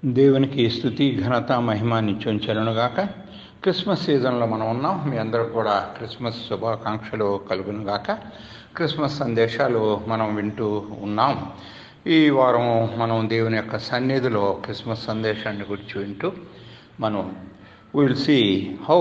దేవునికి స్థుతి ఘనత మహిమ నిత్యం చెరునుగాక క్రిస్మస్ సీజన్లో మనం ఉన్నాం మీ అందరూ కూడా క్రిస్మస్ శుభాకాంక్షలు కలుగునుగాక క్రిస్మస్ సందేశాలు మనం వింటూ ఉన్నాం ఈ వారం మనం దేవుని యొక్క సన్నిధిలో క్రిస్మస్ సందేశాన్ని గురించి వింటూ మనం will see how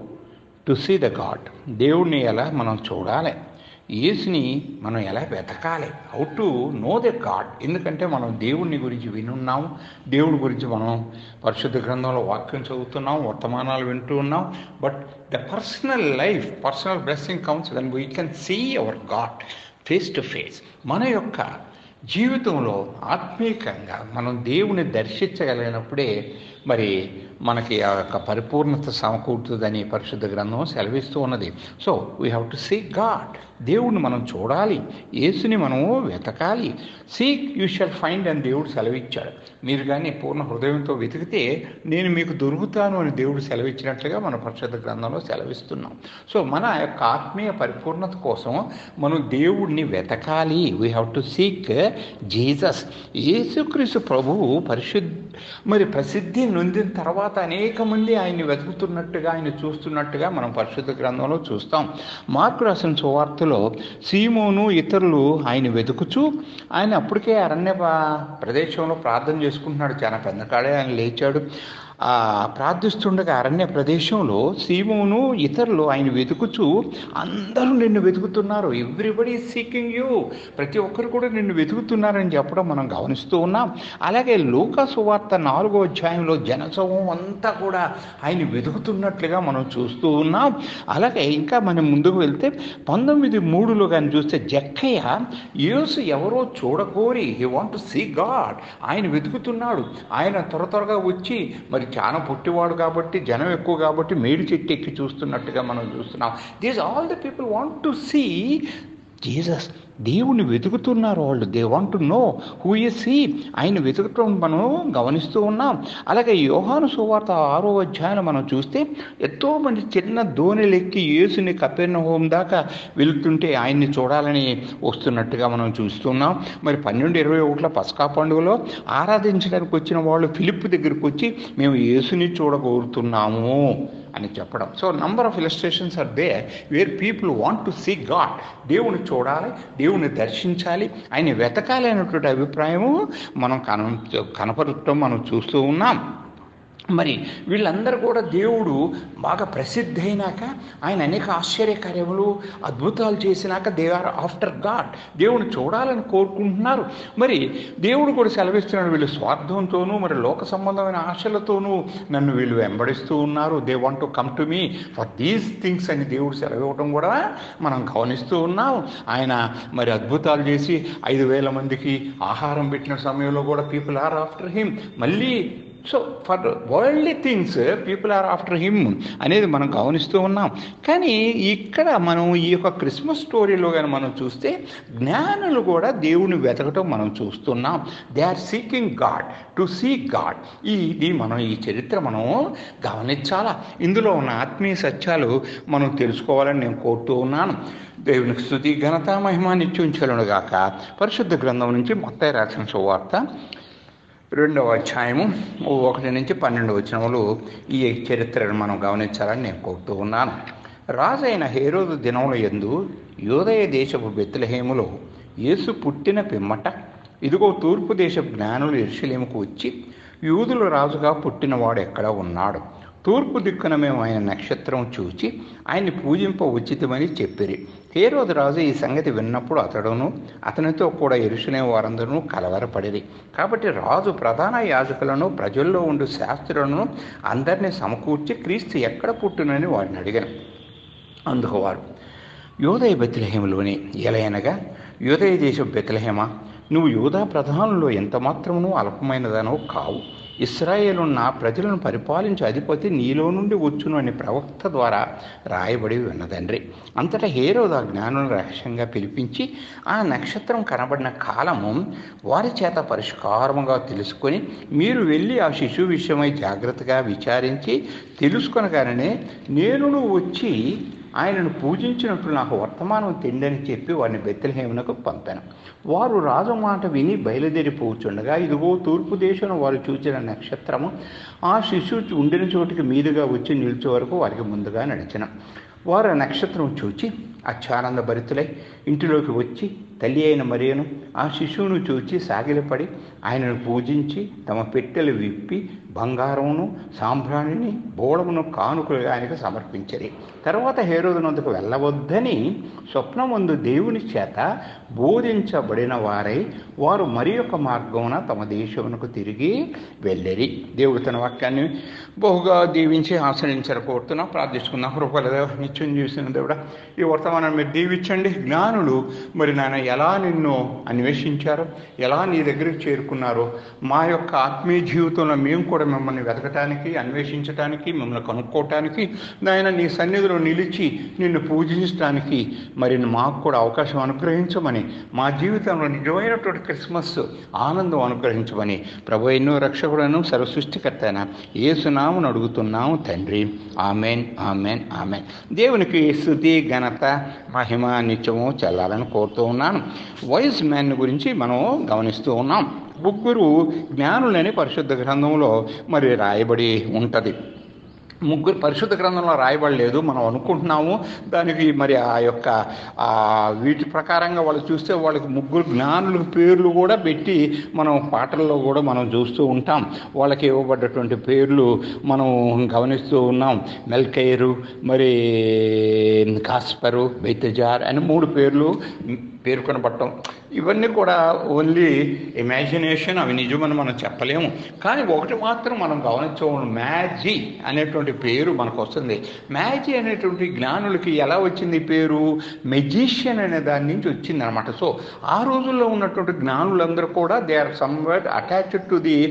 to see the God దేవుడిని ఎలా మనం చూడాలి యేసుని మనం ఎలా వెతకాలి how to know the God ఎందుకంటే మనం దేవుడిని గురించి వినున్నాం దేవుడి గురించి మనం పరిశుద్ధ గ్రంథంలో వాక్యం చదువుతున్నాం వర్తమానాలు వింటూ ఉన్నాం but the personal life personal blessing comes when we can see our God face to face మన యొక్క జీవితంలో ఆత్మీయంగా మనం దేవుని దర్శించగలిగినప్పుడే మరి మనకి ఆ యొక్క పరిపూర్ణత సమకూరుతుందని పరిశుద్ధ గ్రంథం సెలవిస్తూ ఉన్నది so we have to see God దేవుడిని మనం చూడాలి యేసుని మనము వెతకాలి సీక్ యూ షల్ ఫైండ్ అని దేవుడు సెలవిచ్చాడు మీరు కానీ పూర్ణ హృదయంతో వెతికితే నేను మీకు దొరుకుతాను అని దేవుడు సెలవిచ్చినట్లుగా మన పరిశుద్ధ గ్రంథంలో సెలవిస్తున్నాం సో మన యొక్క ఆత్మీయ పరిపూర్ణత కోసం మనం దేవుడిని వెతకాలి we have to seek Jesus యేసుక్రీస్తు ప్రభువు పరిశుద్ధ మరి ప్రసిద్ధి నొందిన తర్వాత అనేక మంది ఆయన్ని వెతుకుతున్నట్టుగా ఆయన చూస్తున్నట్టుగా మనం పరిశుద్ధ గ్రంథంలో చూస్తాం మార్కు రాసిన సువార్తలో సీమోను ఇతరులు ఆయన వెతుకుచూ ఆయన అప్పటికే అరణ్య ప్రదేశంలో ప్రార్థన చేసుకుంటున్నాడు చాలా పెద్ద కాడే ఆయన లేచాడు ఆ ప్రార్థిస్తుండగా అరణ్య ప్రదేశంలో సీమోను ఇతరులు ఆయన వెతుకుచూ అందరూ నిన్ను వెతుకుతున్నారు ఎవ్రీబడి సీకింగ్ యూ ప్రతి ఒక్కరు కూడా నిన్ను వెతుకుతున్నారని చెప్పడం మనం గమనిస్తూ ఉన్నాం అలాగే లూకా సువార్త నాలుగో అధ్యాయంలో జనసమూహం అంతా కూడా ఆయన వెతుకుతున్నట్లుగా మనం చూస్తూ ఉన్నాం అలాగే ఇంకా మనం ముందుకు వెళ్తే పంతొమ్మిది మూడులో కానీ చూస్తే జక్కయ్య యేసు ఎవరో చూడకోరి he want to see God ఆయన వెతుకుతున్నాడు ఆయన త్వర త్వరగా వచ్చి మరి చాలా పుట్టివాడు కాబట్టి జనం ఎక్కువ కాబట్టి మేడి చెట్టు ఎక్కి చూస్తున్నట్టుగా మనం చూస్తున్నాం these all the people want to see Jesus దేవుని వెతుకుతున్నారు వాళ్ళు they want to know who is he ఆయన వెతుకటం మనం గమనిస్తూ ఉన్నాం అలాగే యోహాను సువార్త ఆరో అధ్యాయం మనం చూస్తే ఎంతో మంది చిన్న దోణిలెక్కి యేసుని కపెర్ణ హోం దాకా వెళుతుంటే ఆయన్ని చూడాలని వస్తున్నట్టుగా మనం చూస్తున్నాం మరి పన్నెండు ఇరవై ఒకటిలో పసకా పండుగలో ఆరాధించడానికి వచ్చిన వాళ్ళు ఫిలిప్ దగ్గరికి వచ్చి మేము యేసుని చూడగోరుతున్నాము అని చెప్పడం so number of illustrations are there where people want to see God దేవుని చూడాలి దేవుని దర్శించాలి ఆయన వెతకాలి అనేటువంటి అభిప్రాయము మనం కన కనపడటం మనం చూస్తూ ఉన్నాం మరి వీళ్ళందరూ కూడా దేవుడు బాగా ప్రసిద్ధి అయినాక ఆయన అనేక ఆశ్చర్యకార్యములు అద్భుతాలు చేసినాక దే ఆర్ ఆఫ్టర్ గాడ్ దేవుని చూడాలని కోరుకుంటున్నారు మరి దేవుడు కూడా సెలవిస్తున్నాడు వీళ్ళు స్వార్థంతోనూ మరి లోక సంబంధమైన ఆశలతోనూ నన్ను వీళ్ళు వెంబడిస్తూ ఉన్నారు they want to come to me for these things అని దేవుడు సెలవివ్వటం కూడా మనం గమనిస్తూ ఉన్నాం ఆయన మరి అద్భుతాలు చేసి ఐదు వేల మందికి ఆహారం పెట్టిన సమయంలో కూడా పీపుల్ ఆర్ ఆఫ్టర్ హిమ్ మళ్ళీ so for worldly things people are after him అనేది మనం గమనిస్తూ ఉన్నాం కానీ ఇక్కడ మనం ఈ యొక్క క్రిస్మస్ స్టోరీలో కానీ మనం చూస్తే జ్ఞానులు కూడా దేవుని వెతకటం మనం చూస్తున్నాం they are seeking God to see God ఇది మనం ఈ చరిత్ర మనం గమనించాలా ఇందులో ఉన్న ఆత్మీయ సత్యాలు మనం తెలుసుకోవాలని నేను కోరుతూ ఉన్నాను దేవునికి స్థుతి ఘనత మహిమ నిత్యుంచలను గాక పరిశుద్ధ గ్రంథం నుంచి మొత్తం రాసిన సువార్త రెండవ అధ్యాయము ఒకటి నుంచి పన్నెండు వచనములు ఈ చరిత్రను మనం గమనించాలని నేను కోరుతూ ఉన్నాను రాజైన హేరోదు దినముల ఎందు యోదయ దేశపు బెత్లహేములో యేసు పుట్టిన పిమ్మట ఇదిగో తూర్పు దేశపు జ్ఞానులు ఎర్షలేముకు వచ్చి యూదుల రాజుగా పుట్టినవాడు ఎక్కడ ఉన్నాడు తూర్పు దిక్కున మేము ఆయన నక్షత్రం చూచి ఆయన్ని పూజింప ఉచితమని చెప్పిరి హేరోదు రాజు ఈ సంగతి విన్నప్పుడు అతడును అతనితో కూడా ఎరుసలేం వారందరూ కలవరపడిరి కాబట్టి రాజు ప్రధాన యాజకులను ప్రజల్లో ఉండు శాస్త్రులను అందరినీ సమకూర్చి క్రీస్తు ఎక్కడ పుట్టునని వారిని అడిగాను అందుకు వారు యోదయ బెత్లహేములోనే ఎలయనగా యోదయ దేశం బెత్లహేమ నువ్వు యోధా ప్రధానంలో ఎంత మాత్రమును అల్పమైనదనో కావు ఇస్రాయేలు నా ప్రజలను పరిపాలించే అధిపతి నీలో నుండి వచ్చును అనే ప్రవక్త ద్వారా రాయబడి ఉన్నదండ్రి అంతటా హేరోదు ఆ జ్ఞానులను రహస్యంగా పిలిపించి ఆ నక్షత్రం కనబడిన కాలము వారి చేత పరిష్కారముగా తెలుసుకొని మీరు వెళ్ళి ఆ శిశువు విషయమై జాగ్రత్తగా విచారించి తెలుసుకొనగానే నేను వచ్చి ఆయనను పూజించినట్లు నాకు వర్తమానం తెండని చెప్పి వారిని బెత్తలహేమునకు పంపాను వారు రాజు మాట విని బయలుదేరిపోచుండగా ఇదిగో తూర్పు దేశం వారు చూచిన నక్షత్రము ఆ శిశువు ఉండిన చోటికి మీదుగా వచ్చి నిలిచే వరకు వారికి ముందుగా నడిచిన వారు ఆ నక్షత్రం చూచి అత్యానంద భరితులై ఇంటిలోకి వచ్చి తల్లి అయిన మరియను ఆ శిశువును చూచి సాగిలపడి ఆయనను పూజించి తమ పెట్టెలు విప్పి బంగారమును సాంబ్రాణిని బోళమును కానుకలుగా ఆయనకు సమర్పించరి తర్వాత హేరోదునందుకు వెళ్ళవద్దని స్వప్నమందు దేవుని చేత బోధించబడిన వారై వారు మరి యొక్క మార్గమున తమ దేశమునకు తిరిగి వెళ్ళరి దేవుడు తన వాక్యాన్ని బహుగా దీవించి ఆశ్రయించారు కోరుతున్నా ప్రార్థించుకున్నా కృపలదేవ నిత్యం చూసిన దేవుడా ఈ వర్తమానం మీరు దీవించండి జ్ఞానులు మరి నాయన ఎలా నిన్ను అన్వేషించారో ఎలా నీ దగ్గరికి చేరుకున్నారో మా యొక్క ఆత్మీయ జీవితంలో మేము కూడా మిమ్మల్ని వెతకటానికి అన్వేషించటానికి మిమ్మల్ని కనుక్కోవటానికి నాయన నీ సన్నిధిలో నిలిచి నిన్ను పూజించడానికి మరి మాకు కూడా అవకాశం అనుగ్రహించమని మా జీవితంలో నిజమైనటువంటి క్రిస్మస్ ఆనందం అనుగ్రహించమని ప్రభు ఎన్నో రక్షకులను సర్వసృష్టికర్తైన ఏసునామను అడుగుతున్నాము తండ్రి ఆమెన్ ఆమెన్ ఆమెన్ దేవునికి స్థుతి ఘనత మహిమ నిత్యము చెల్లాలని కోరుతూ ఉన్నాను వైస్ మ్యాన్ గురించి మనం గమనిస్తూ ఉన్నాం ముగ్గురు జ్ఞానులని పరిశుద్ధ గ్రంథంలో మరి రాయబడి ఉంటుంది ముగ్గురు పరిశుద్ధ గ్రంథంలో రాయబడలేదు మనం అనుకుంటున్నాము దానికి మరి ఆ యొక్క ఆ వీటి ప్రకారంగా వాళ్ళు చూస్తే వాళ్ళకి ముగ్గురు జ్ఞానుల పేర్లు కూడా పెట్టి మనం పాటల్లో కూడా మనం చూస్తూ ఉంటాం వాళ్ళకి ఇవ్వబడ్డటువంటి పేర్లు మనం గమనిస్తూ ఉన్నాం మెల్కైరు మరి కాస్పరు బెత్తజార్ అని మూడు పేర్లు పేర్కొనబడటం ఇవన్నీ కూడా ఓన్లీ ఇమాజినేషన్ అవి నిజమని మనం చెప్పలేము కానీ ఒకటి మాత్రం మనం గమనించడం మ్యాజీ అనేటువంటి పేరు మనకు వస్తుంది మ్యాజీ అనేటువంటి జ్ఞానులకి ఎలా వచ్చింది ఈ పేరు మెజిషియన్ అనే దాని నుంచి వచ్చింది అనమాట సో ఆ రోజుల్లో ఉన్నటువంటి జ్ఞానులందరూ కూడా they are somewhere attached to the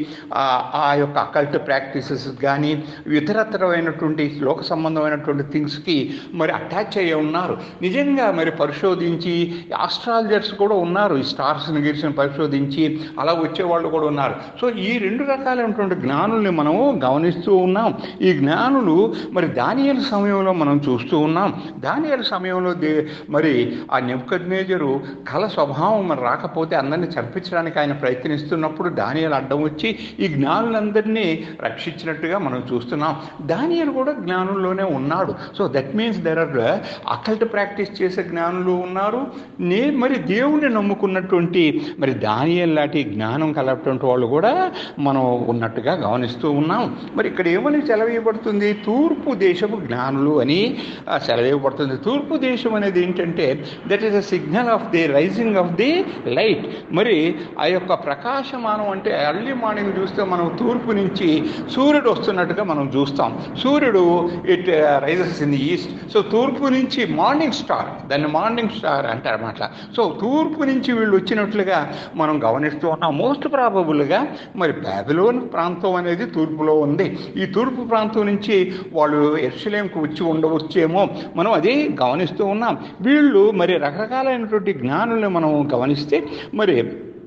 ఆ యొక్క అకల్ట్ ప్రాక్టీసెస్ కానీ ఇతరతరమైనటువంటి లోక సంబంధమైనటువంటి థింగ్స్కి మరి అటాచ్ అయ్యి ఉన్నారు నిజంగా మరి పరిశోధించి ఆస్ట్రాలజర్స్ కూడా ఉన్నారు ఈ స్టార్స్ని గిరిసిన పరిశోధించి అలా వచ్చేవాళ్ళు కూడా ఉన్నారు సో ఈ రెండు రకాలైనటువంటి జ్ఞానుల్ని మనము గమనిస్తూ ఉన్నాం ఈ జ్ఞానులు మరి దానియల సమయంలో మనం చూస్తూ ఉన్నాం దానియల సమయంలో దే మరి ఆ నెప్పుకద్నేజరు కళ స్వభావం మరి రాకపోతే అందరినీ చంపించడానికి ఆయన ప్రయత్నిస్తున్నప్పుడు దానియలు అడ్డం వచ్చి ఈ జ్ఞానులందరినీ రక్షించినట్టుగా మనం చూస్తున్నాం దానియలు కూడా జ్ఞానుల్లోనే ఉన్నాడు so that means there are occult practice చేసే జ్ఞానులు ఉన్నారు నే మరి దేవుణ్ణి నమ్ముకున్నటువంటి మరి దానియల్ లాంటి జ్ఞానం కలగటువంటి వాళ్ళు కూడా మనం ఉన్నట్టుగా గమనిస్తూ ఉన్నాం మరి ఇక్కడ ఏమని సెలవేయబడుతుంది తూర్పు దేశపు జ్ఞానులు అని ఆ, సెలవేయబడుతుంది తూర్పు దేశం అనేది ఏంటంటే that is a signal of the rising of the light మరి ఆ యొక్క ప్రకాశమానం అంటే ఎర్లీ మార్నింగ్ చూస్తే మనం తూర్పు నుంచి సూర్యుడు వస్తున్నట్టుగా మనం చూస్తాం సూర్యుడు it rises in the east so తూర్పు నుంచి మార్నింగ్ స్టార్ దాన్ని మార్నింగ్ స్టార్ అంటారన్నమాట సో తూర్పు నుంచి వీళ్ళు వచ్చినట్లుగా మనం గమనిస్తూ ఉన్నాం మోస్ట్ ప్రాబబుల్గా మరి బ్యాబిలోన్ ప్రాంతం అనేది తూర్పులో ఉంది ఈ తూర్పు ప్రాంతం నుంచి వాళ్ళు ఎర్షలేంకు వచ్చి ఉండవచ్చేమో మనం అది గమనిస్తూ ఉన్నాం వీళ్ళు మరి రకరకాలైనటువంటి జ్ఞానుల్ని మనం గమనిస్తే మరి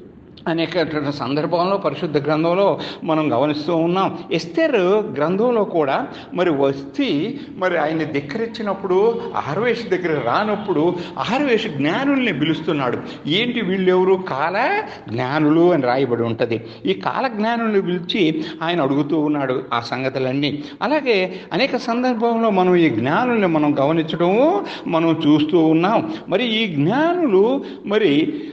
అనేక సందర్భంలో పరిశుద్ధ గ్రంథంలో మనం గమనిస్తూ ఉన్నాం ఎస్తేర్ గ్రంథంలో కూడా మరి వస్తి మరి ఆయన్ని ధిక్కరించినప్పుడు ఆహర్వేష్ దగ్గర రానప్పుడు ఆహర్వేష్ జ్ఞానుల్ని పిలుస్తున్నాడు ఏంటి వీళ్ళు ఎవరు కాల జ్ఞానులు అని రాయబడి ఉంటుంది ఈ కాల జ్ఞానుల్ని పిలిచి ఆయన అడుగుతూ ఉన్నాడు ఆ సంగతులన్నీ అలాగే అనేక సందర్భంలో మనం ఈ జ్ఞానుల్ని మనం గమనించడము మనం చూస్తూ ఉన్నాం మరి ఈ జ్ఞానులు మరి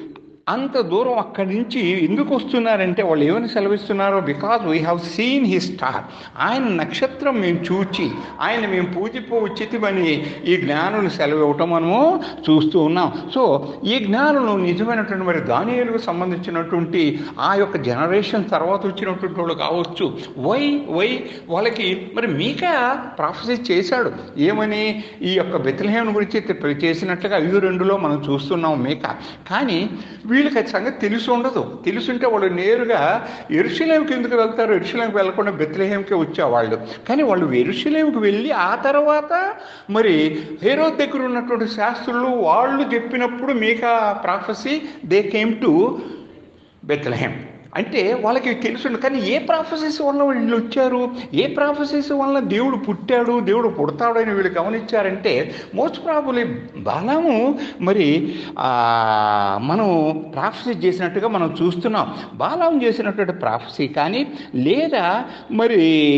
అంత దూరం అక్కడి నుంచి ఎందుకు వస్తున్నారంటే వాళ్ళు ఏమని సెలవిస్తున్నారో because we have seen he star ఆయన నక్షత్రం మేము చూచి ఆయన మేము పూజిపో ఉచితమని ఈ జ్ఞానులు సెలవు ఇవ్వటం మనము చూస్తూ ఉన్నాం సో ఈ జ్ఞానులు నిజమైనటువంటి మరి దానియులకు సంబంధించినటువంటి ఆ యొక్క జనరేషన్ తర్వాత వచ్చినటువంటి వాళ్ళు కావచ్చు వై వై వాళ్ళకి మరి మీకా ప్రాఫెసీ చేశాడు ఏమని ఈ యొక్క బెత్లహేమ్ గురించి చేసినట్లుగా ఐదు రెండులో మనం చూస్తున్నాం మీకా కానీ వీళ్ళకి అది సంగతి తెలిసి ఉండదు తెలుసుంటే వాళ్ళు నేరుగా ఎరుషలేంకి ఎందుకు వెళ్తారు ఎరుషలేంకి వెళ్ళకుండా బెత్లహేమ్కే వచ్చేవాళ్ళు కానీ వాళ్ళు ఎరుషలేంకి వెళ్ళి ఆ తర్వాత మరి హేరో దగ్గర ఉన్నటువంటి శాస్త్రులు వాళ్ళు చెప్పినప్పుడు Micah prophecy they came to Bethlehem అంటే వాళ్ళకి తెలుసు కానీ ఏ ప్రాఫెసెస్ వల్ల వీళ్ళు వచ్చారు ఏ ప్రాఫెసెస్ వల్ల దేవుడు పుట్టాడు దేవుడు పుడతాడు అని వీళ్ళు గమనించారంటే మోస్ట్ ప్రాబులీ బలము మరి ఆ, మనం ప్రాఫెసీ చేసినట్టుగా మనం చూస్తున్నాం బాలం చేసినటువంటి ప్రాఫెసీ కానీ లేదా మరి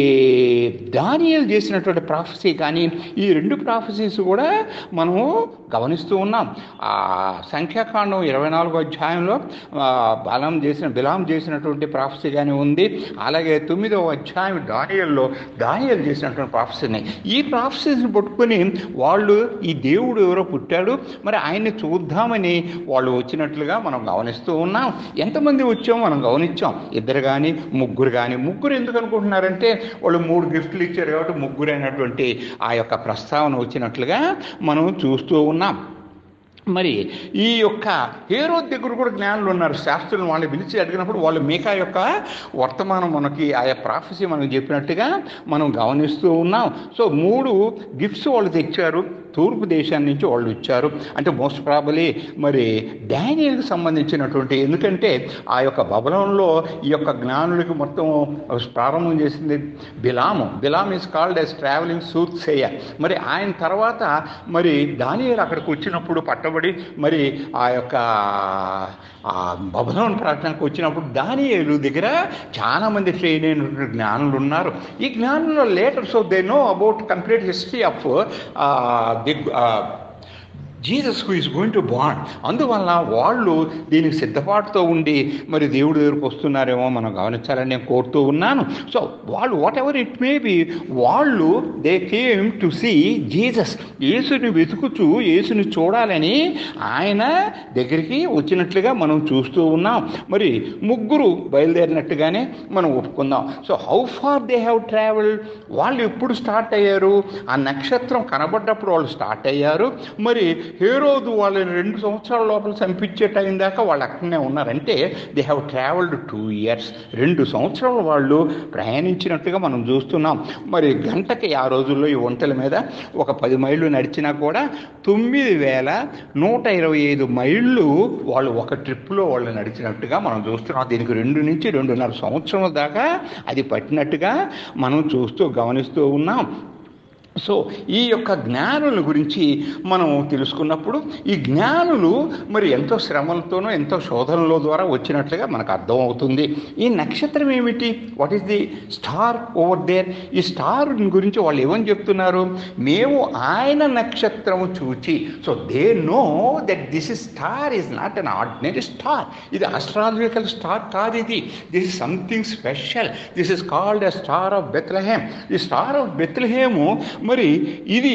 దానియలు చేసినటువంటి ప్రాఫెసీ కానీ ఈ రెండు ప్రాఫెసీస్ కూడా మనము గమనిస్తూ ఉన్నాం ఆ సంఖ్యాకాండం ఇరవై నాలుగో అధ్యాయంలో ఆ, బలం చేసిన బిలాం చేసినటువంటి ప్రాఫెసీ కానీ ఉంది అలాగే తొమ్మిదవ అధ్యాయం దానియల్లో దానియలు చేసినటువంటి ప్రాఫెసీని ఈ ప్రాఫెసీని పట్టుకొని వాళ్ళు ఈ దేవుడు ఎవరో పుట్టాడు మరి ఆయన్ని చూద్దామని వాళ్ళు వచ్చినట్లుగా మనం గమనిస్తూ ఉన్నాం ఎంతమంది వచ్చామో మనం గమనించాం ఇద్దరు కానీ ముగ్గురు కానీ ముగ్గురు ఎందుకు అనుకుంటున్నారంటే వాళ్ళు మూడు గిఫ్ట్లు ఇచ్చారు కాబట్టి ముగ్గురు అయినటువంటి ఆ యొక్క ప్రస్తావన వచ్చినట్లుగా మనం చూస్తూ ఉన్నాం మరి ఈ యొక్క హేరో దగ్గర కూడా జ్ఞానులు ఉన్నారు శాస్త్రులు వాళ్ళని పిలిచి అడిగినప్పుడు వాళ్ళు మీకా యొక్క వర్తమానం మనకి ఆయా ప్రాఫెసీ మనకు చెప్పినట్టుగా మనం గమనిస్తూ ఉన్నాం సో మూడు గిఫ్ట్స్ వాళ్ళు తెచ్చారు తూర్పు దేశాన్ని నుంచి వాళ్ళు ఇచ్చారు అంటే మోస్ట్ ప్రాబలీ మరి డానియల్కి సంబంధించినటువంటి ఎందుకంటే ఆ యొక్క బబలంలో ఈ యొక్క జ్ఞానులకి మొత్తం ప్రారంభం చేసింది బిలాము Balaam is called as travelling soothsayer మరి ఆయన తర్వాత మరి దానియలు అక్కడికి వచ్చినప్పుడు పట్టబడి మరి ఆ యొక్క ఆ బబలోన్ ప్రార్థనకు వచ్చినప్పుడు దానియేలు దగ్గర చాలా మంది ట్రైన్ అయినటువంటి జ్ఞానులు ఉన్నారు ఈ జ్ఞానుల్లో later so they know about complete history of the Jesus who is going to బాండ్ అందువల్ల వాళ్ళు దీనికి సిద్ధపాటుతో ఉండి మరి దేవుడి దగ్గరకు వస్తున్నారేమో మనం గమనించాలని నేను కోరుతూ ఉన్నాను సో వాళ్ళు whatever it may be వాళ్ళు they came to see Jesus యేసుని వెతుకుచూ యేసుని చూడాలని ఆయన దగ్గరికి వచ్చినట్లుగా మనం చూస్తూ ఉన్నాం మరి ముగ్గురు బయలుదేరినట్టుగానే మనం ఒప్పుకుందాం so how far they have travel వాళ్ళు ఎప్పుడు స్టార్ట్ అయ్యారు ఆ నక్షత్రం కనబడ్డప్పుడు వాళ్ళు స్టార్ట్ అయ్యారు మరి హేరోదు వాళ్ళని రెండు సంవత్సరాల లోపల చంపించే టైం దాకా వాళ్ళు అక్కడనే ఉన్నారంటే they have travelled two years రెండు సంవత్సరాలు వాళ్ళు ప్రయాణించినట్టుగా మనం చూస్తున్నాం మరి గంటకి ఆ రోజుల్లో ఈ ఒంటల మీద ఒక పది మైళ్ళు నడిచినా కూడా తొమ్మిది వేల నూట ఇరవై ఐదు మైళ్ళు వాళ్ళు ఒక ట్రిప్లో వాళ్ళు నడిచినట్టుగా మనం చూస్తున్నాం దీనికి రెండు నుంచి రెండున్నర సంవత్సరం దాకా అది పట్టినట్టుగా మనం చూస్తూ గమనిస్తూ ఉన్నాం సో ఈ యొక్క జ్ఞానుల గురించి మనం తెలుసుకున్నప్పుడు ఈ జ్ఞానులు మరి ఎంతో శ్రమలతోనూ ఎంతో శోధనల ద్వారా వచ్చినట్లుగా మనకు అర్థమవుతుంది ఈ నక్షత్రం ఏమిటి what is the star over there ఈ స్టార్ గురించి వాళ్ళు ఏమని చెప్తున్నారు మేము ఆయన నక్షత్రము చూచి so they know that this is star is not an ordinary star ఇది ఆస్ట్రాలజికల్ స్టార్ కాదు ఇది this is something special this is called a star of Bethlehem ఈ స్టార్ ఆఫ్ బెత్లహేము మరి ఇది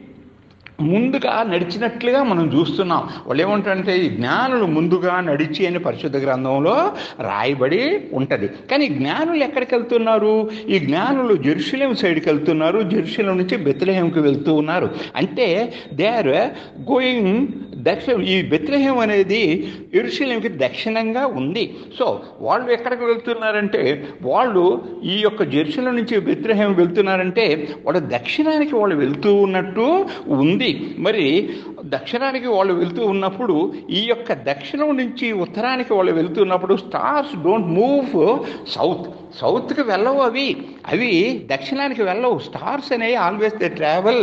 ముందుగా నడిచినట్లుగా మనం చూస్తున్నాం వాళ్ళు ఏమంటారంటే ఈ జ్ఞానులు ముందుగా నడిచి అని పరిశుద్ధ గ్రంథంలో రాయబడి ఉంటుంది కానీ జ్ఞానులు ఎక్కడికి వెళ్తున్నారు ఈ జ్ఞానులు జెరూసలేం సైడ్కి వెళ్తున్నారు జెరూసలేం నుంచి బెత్లహేంకి వెళ్తూ ఉన్నారు అంటే దే ఆర్ గోయింగ్ దక్షిణ ఈ బెత్లహేం అనేది ఎరుశలేంకి దక్షిణంగా ఉంది సో వాళ్ళు ఎక్కడికి వెళ్తున్నారంటే వాళ్ళు ఈ యొక్క జెరూసలేం నుంచి బెత్లహేం వెళ్తున్నారంటే వాళ్ళు దక్షిణానికి వాళ్ళు వెళ్తూ ఉన్నట్టు ఉంది మరి దక్షిణానికి వాళ్ళు వెళ్తూ ఉన్నప్పుడు ఈ యొక్క దక్షిణం నుంచి ఉత్తరానికి వాళ్ళు వెళ్తున్నప్పుడు స్టార్స్ డోంట్ మూవ్ సౌత్ సౌత్కి వెళ్ళవు అవి అవి దక్షిణానికి వెళ్ళవు స్టార్స్ అనేవి ఆల్వేస్ దే ట్రావెల్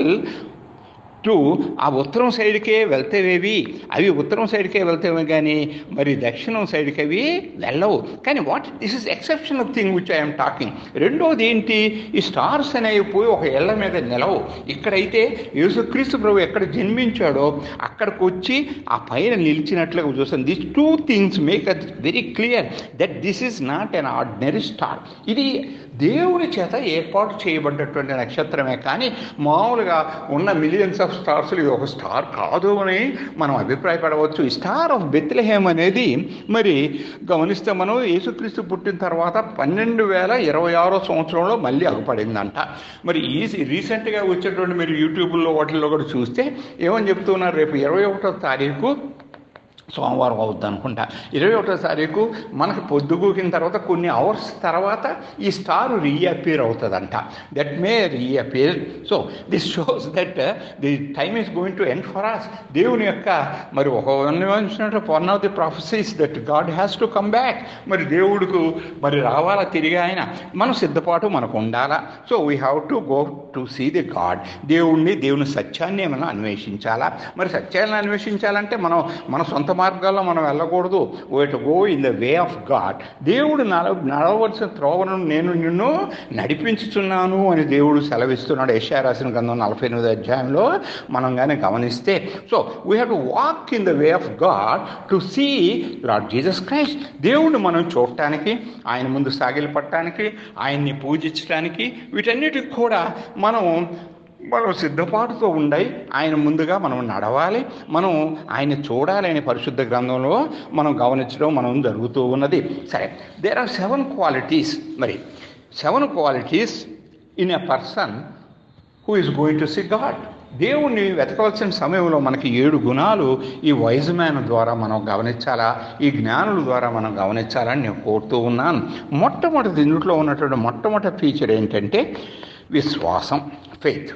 టు ఆ ఉత్తరం సైడ్కే వెళ్తేవేవి అవి ఉత్తరం సైడ్కే వెళ్తేవి కానీ మరి దక్షిణం సైడ్కి అవి వెళ్ళవు కానీ what this is exceptional thing which I'm talking రెండోది ఏంటి ఈ స్టార్స్ అనేవి పోయి ఒక ఎళ్ళ మీద నిలవు ఇక్కడైతే యేసుక్రీస్తు ప్రభు ఎక్కడ జన్మించాడో అక్కడికి వచ్చి ఆ పైన నిలిచినట్లుగా చూస్తాం this two things make it very clear that this is not an ordinary star ఇది దేవుని చేత ఏర్పాటు చేయబడ్డటువంటి నక్షత్రమే కానీ మామూలుగా ఉన్న మిలియన్స్ ఆఫ్ స్టార్స్ ఇది ఒక స్టార్ కాదు అని మనం అభిప్రాయపడవచ్చు ఈ స్టార్ ఆఫ్ బెత్లహేమ్ అనేది మరి గమనిస్తే మనం యేసుక్రీస్తు పుట్టిన తర్వాత పన్నెండు వేల ఇరవై ఆరో సంవత్సరంలో మళ్ళీ అగుపడిందంట మరి ఈ రీసెంట్గా వచ్చేటువంటి మీరు యూట్యూబ్లో వాటిల్లో కూడా చూస్తే ఏమని చెప్తున్నారు రేపు ఇరవై ఒకటో తారీఖు సోమవారం అవుద్ది అనుకుంటా ఇరవై ఒకటో తారీఖు మనకి పొద్దుగూకిన తర్వాత కొన్ని అవర్స్ తర్వాత ఈ స్టార్ రీఅపియర్ అవుతుందంట that may reappear so this shows that the time is going to end for us దేవుని యొక్క మరి ఒక one of the prophecies that God has to come back మరి దేవుడికి మరి రావాలా తిరిగి ఆయన మనం సిద్ధపాటు మనకు ఉండాలా so we have to go to see the God దేవుణ్ణి దేవుని సత్యాన్ని మనం అన్వేషించాలా మరి సత్యాన్ని అన్వేషించాలంటే మనం మన సొంత మార్గాల్లో మనం వెళ్ళకూడదు way to go in the way of God దేవుడు నడ నడవలసిన త్రోవను నేను నిన్ను నడిపించుచున్నాను అని దేవుడు సెలవిస్తున్నాడు యెషయా రాసిన గ్రంథం నలభై ఎనిమిది అధ్యాయంలో మనం కానీ గమనిస్తే so we have to walk in the way of God to see Lord Jesus Christ దేవుణ్ణి మనం చూడటానికి ఆయన ముందు సాగిలి పట్టడానికి ఆయన్ని పూజించడానికి వీటన్నిటికి కూడా మనం మనం సిద్ధపాటుతో ఉండయి ఆయన ముందుగా మనం నడవాలి మనం ఆయన చూడాలి అనే పరిశుద్ధ గ్రంథంలో మనం గమనించడం మనం జరుగుతూ ఉన్నది సరే దేర్ ఆర్ సెవెన్ క్వాలిటీస్ మరి seven qualities in a person who is going to see God దేవుణ్ణి వెతకవలసిన సమయంలో మనకి ఏడు గుణాలు ఈ వైజ్ మ్యాన్ ద్వారా మనం గమనించాలా ఈ జ్ఞానుల ద్వారా మనం గమనించాలని నేను కోరుతూ ఉన్నాను మొట్టమొదటి దీంట్లో ఉన్నటువంటి మొట్టమొదటి ఫీచర్ ఏంటంటే విశ్వాసం ఫెయిత్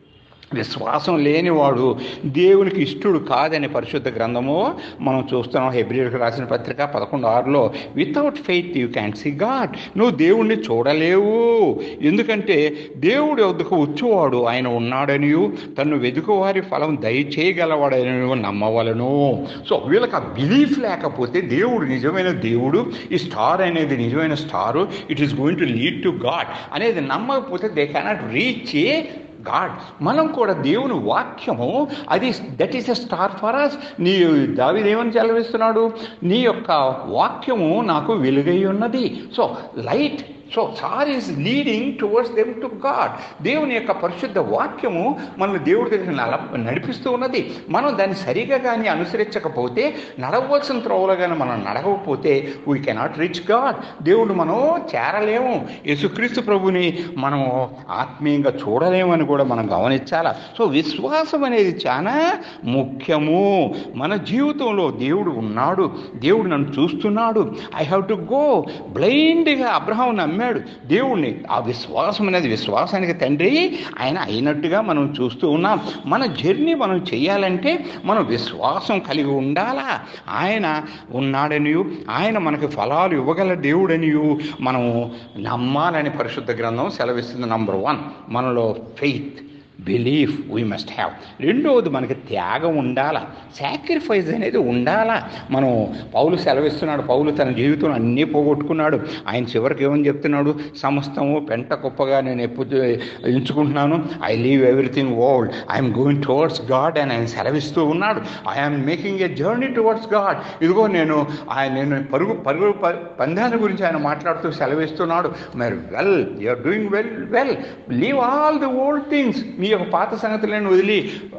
విశ్వాసం లేనివాడు దేవునికి ఇష్టడు కాదని పరిశుద్ధ గ్రంథము మనం చూస్తున్నాం హెబ్రిల్కి రాసిన పత్రిక పదకొండు ఆరులో without faith you can see God నువ్వు దేవుణ్ణి చూడలేవు ఎందుకంటే దేవుడి వద్దకు వచ్చేవాడు ఆయన ఉన్నాడనియు తను వెతుకువారి ఫలం దయచేయగలవాడని నమ్మవలను సో వీళ్ళకి ఆ బిలీఫ్ లేకపోతే దేవుడు నిజమైన దేవుడు ఈ స్టార్ అనేది నిజమైన star it is going to lead to God అనేది నమ్మకపోతే they cannot reach a God మనం కూడా దేవుని వాక్యము అది that is a star for us నీ దావిదేమని చెలవిస్తున్నాడు నీ యొక్క వాక్యము నాకు వెలుగై ఉన్నది so light so star is leading towards them to God దేవుని యొక్క పరిశుద్ధ వాక్యము మనల్ని దేవుడి దగ్గర నల నడిపిస్తూ ఉన్నది మనం దాన్ని సరిగా కానీ అనుసరించకపోతే నడవలసిన త్రోవలో కానీ మనం నడవకపోతే వీ కెనాట్ రీచ్ గాడ్ దేవుడు మనం చేరలేము యేసుక్రీస్తు ప్రభుని మనం ఆత్మీయంగా చూడలేమని కూడా మనం గమనించాలా సో విశ్వాసం అనేది చాలా ముఖ్యము మన జీవితంలో దేవుడు ఉన్నాడు దేవుడు నన్ను చూస్తున్నాడు ఐ హ్యావ్ టు గో బ్లైండ్గా అబ్రహం నమ్మాడు దేవుణ్ణి ఆ విశ్వాసం అనేది విశ్వాసానికి తండ్రి ఆయన అయినట్టుగా మనం చూస్తూ ఉన్నాం మన జర్నీ మనం చేయాలంటే మనం విశ్వాసం కలిగి ఉండాలా ఆయన ఉన్నాడనియు ఆయన మనకి ఫలాలు ఇవ్వగల దేవుడనియు మనం నమ్మాలని పరిశుద్ధ గ్రంథం సెలవిస్తుంది నంబర్ వన్ మనలో faith belief we must have రెండవది మనకి త్యాగం ఉండాలా సాక్రిఫైస్ అనేది ఉండాలా మనం పౌలు సెలవిస్తున్నాడు పౌలు తన జీవితంలో అన్నీ పోగొట్టుకున్నాడు ఆయన చివరికి ఏమని చెప్తున్నాడు సమస్తము పెంట కుప్పగా నేను ఎప్పుడు ఎంచుకుంటున్నాను I leave everything world I'm going towards God అని ఆయన సెలవిస్తూ ఉన్నాడు I'm making a journey towards God ఇదిగో నేను ఆయన నేను పరుగు పరుగు ప- పందాల గురించి ఆయన మాట్లాడుతూ సెలవిస్తున్నాడు మరి well you're doing well well leave all the old things మీ యొక్క పాత సంగతులను వదిలి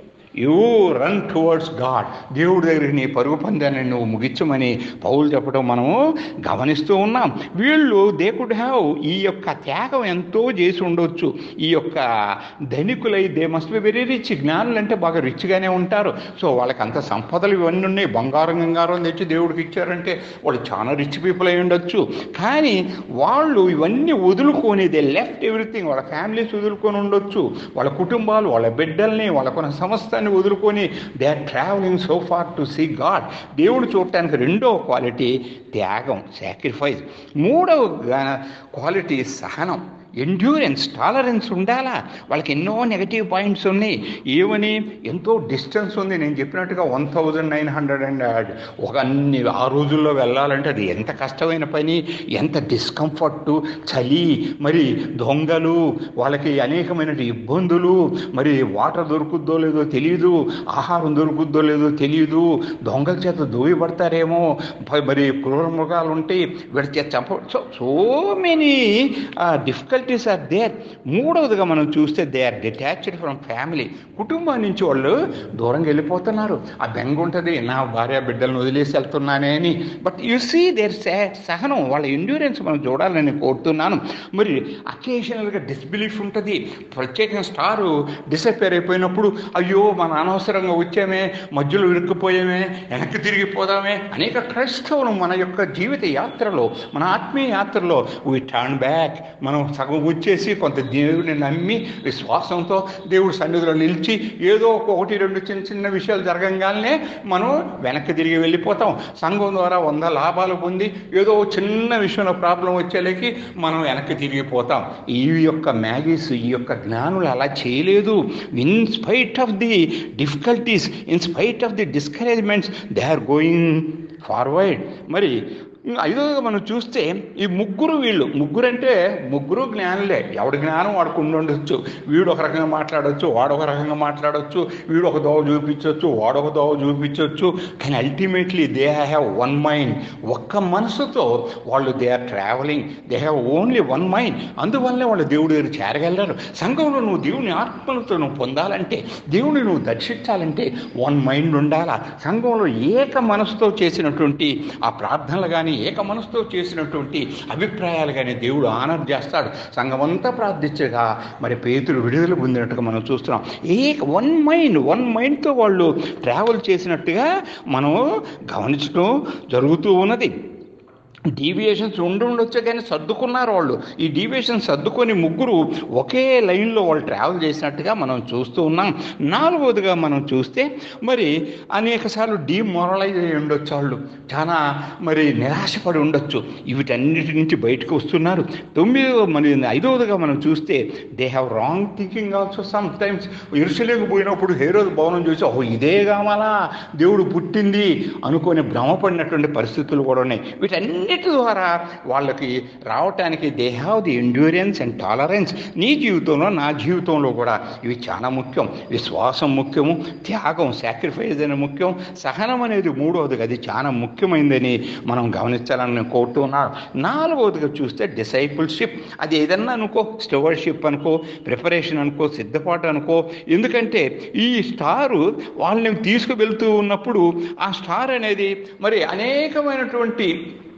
యూ రన్ టువర్డ్స్ గాడ్ దేవుడి దగ్గరికి నీ పరుగు పందాన్ని నువ్వు ముగించమని పౌలు చెప్పడం మనము గమనిస్తూ ఉన్నాం వీళ్ళు దే కుడ్ హ్యావ్ ఈ యొక్క త్యాగం ఎంతో చేసి ఉండొచ్చు ఈ యొక్క ధనికులై they must be very rich జ్ఞానులు అంటే బాగా రిచ్గానే ఉంటారు సో వాళ్ళకి అంత సంపదలు ఇవన్నీ ఉన్నాయి బంగారం గంగారం తెచ్చి దేవుడికి ఇచ్చారంటే వాళ్ళు చాలా రిచ్ పీపుల్ అయి ఉండొచ్చు కానీ వాళ్ళు ఇవన్నీ వదులుకొని దే లెఫ్ట్ ఎవ్రీథింగ్ వాళ్ళ ఫ్యామిలీస్ వదులుకొని ఉండొచ్చు వాళ్ళ కుటుంబాలు వాళ్ళ బిడ్డల్ని వాళ్ళకున్న సమస్తాన్ని వదులుకొని they are travelling so far to see God దేవుడు చూడటానికి రెండో క్వాలిటీ త్యాగం సాక్రిఫైస్ మూడవ క్వాలిటీ సహనం ఎండ్యూరెన్స్ టాలరెన్స్ ఉండాలా వాళ్ళకి ఎన్నో నెగటివ్ పాయింట్స్ ఉన్నాయి ఏమని ఎంతో డిస్టెన్స్ ఉంది నేను చెప్పినట్టుగా one thousand nine hundred and ఒక అన్ని ఆ రోజుల్లో వెళ్ళాలంటే అది ఎంత కష్టమైన పని ఎంత డిస్కంఫర్ట్ చలి మరి దొంగలు వాళ్ళకి అనేకమైన ఇబ్బందులు మరి వాటర్ దొరుకుద్దో లేదో తెలియదు ఆహారం దొరుకుద్దో లేదో తెలియదు దొంగల చేత దోయబడతారేమో ప- మరి క్రూర మృగాలు ఉంటాయి వీడి చేత చంప so so many difficult difficulties are there మూడవదిగా మనం చూస్తే they are detached from family కుటుంబం నుంచి వాళ్ళు దూరంగా వెళ్ళిపోతున్నారు ఆ బెంగ ఉంటుంది నా భార్య బిడ్డలను వదిలేసి వెళ్తున్నానే అని బట్ యు సీ దేర్ సహనం వాళ్ళ ఎండ్యూరెన్స్ మనం చూడాలని కోరుతున్నాను మరి అకేషనల్గా డిస్బిలీఫ్ ఉంటుంది ప్రత్యేకంగా స్టారు డిసప్పేర్ అయిపోయినప్పుడు అయ్యో మన అనవసరంగా వచ్చామే మధ్యలో ఇరుక్కుపోయామే వెనక్కి తిరిగిపోదామే అనేక క్రైస్తవులు మన యొక్క జీవిత యాత్రలో మన ఆత్మీయ యాత్రలో వీ టర్న్ బ్యాక్ మనం సగం వచ్చేసి కొంత దేవుడిని నమ్మి విశ్వాసంతో దేవుడి సన్నిధిలో నిలిచి ఏదో ఒక ఒకటి రెండు చిన్న చిన్న విషయాలు జరగంగానే మనం వెనక్కి తిరిగి వెళ్ళిపోతాం సంఘం ద్వారా వంద లాభాలు పొంది ఏదో చిన్న విషయంలో ప్రాబ్లం వచ్చేలేకి మనం వెనక్కి తిరిగిపోతాం ఈ యొక్క మ్యాగీస్ ఈ యొక్క జ్ఞానులు అలా చేయలేదు in spite of the difficulties in spite of the discouragements they are going forward మరి ఇంకా ఐదోగా మనం చూస్తే ఈ ముగ్గురు వీళ్ళు ముగ్గురు అంటే ముగ్గురు జ్ఞానులే ఎవడి జ్ఞానం వాడికి ఉండి ఉండొచ్చు వీడు ఒక రకంగా మాట్లాడొచ్చు వాడు ఒక రకంగా మాట్లాడొచ్చు వీడు ఒక దోవ చూపించవచ్చు వాడు ఒక దోవ చూపించవచ్చు కానీ ultimately they have one mind ఒక్క మనసుతో వాళ్ళు they are travelling they have only one mind అందువల్లనే వాళ్ళు దేవుడి దగ్గర చేరగలరు సంఘంలో నువ్వు దేవుని ఆత్మలతో నువ్వు పొందాలంటే దేవుని నువ్వు దర్శించాలంటే వన్ మైండ్ ఉండాలా సంఘంలో ఏక మనసుతో చేసినటువంటి ఆ ప్రార్థనలు కానీ ఏక మనసుతో చేసినటువంటి అభిప్రాయాలు కానీ దేవుడు ఆనర్ చేస్తాడు సంఘమంతా ప్రార్థించగా మరి పేతులు విడుదల పొందినట్టుగా మనం చూస్తున్నాం ఏక వన్ మైండ్ వన్ మైండ్తో వాళ్ళు ట్రావెల్ చేసినట్టుగా మనం గమనించడం జరుగుతూ ఉన్నది డీవియేషన్స్ ఉండి ఉండొచ్చు కానీ సర్దుకున్నారు వాళ్ళు ఈ డీవియేషన్ సర్దుకొని ముగ్గురు ఒకే లైన్లో వాళ్ళు ట్రావెల్ చేసినట్టుగా మనం చూస్తూ ఉన్నాం నాలుగవదిగా మనం చూస్తే మరి అనేక సార్లు డీమోరలైజ్ అయ్యి ఉండొచ్చు వాళ్ళు చాలా మరి నిరాశపడి ఉండొచ్చు వీటన్నిటి నుంచి బయటకు వస్తున్నారు తొమ్మిదవ మరి ఐదవదిగా మనం చూస్తే they have wrong thinking also sometimes ఇరుసలేకు పోయినప్పుడు హేరోజ్ భవనం చూసి ఓహో ఇదే కావాలా దేవుడు పుట్టింది అనుకొని భ్రమపడినటువంటి పరిస్థితులు కూడా ఉన్నాయి వీటన్ని వీటి ద్వారా వాళ్ళకి రావటానికి they have the endurance and tolerance నీ జీవితంలో నా జీవితంలో కూడా ఇవి చాలా ముఖ్యం విశ్వాసం ముఖ్యము త్యాగం సాక్రిఫైస్ అనేది ముఖ్యం సహనం అనేది మూడవది అది చాలా ముఖ్యమైనదని మనం గమనించాలని నేను కోరుతున్నాను నాలుగవదిగా చూస్తే డిసైపుల్షిప్ అది ఏదన్నా అనుకో స్టవర్షిప్ అనుకో ప్రిపరేషన్ అనుకో సిద్ధపాటు అనుకో ఎందుకంటే ఈ స్టారు వాళ్ళని తీసుకువెళ్తూ ఉన్నప్పుడు ఆ స్టార్ అనేది మరి అనేకమైనటువంటి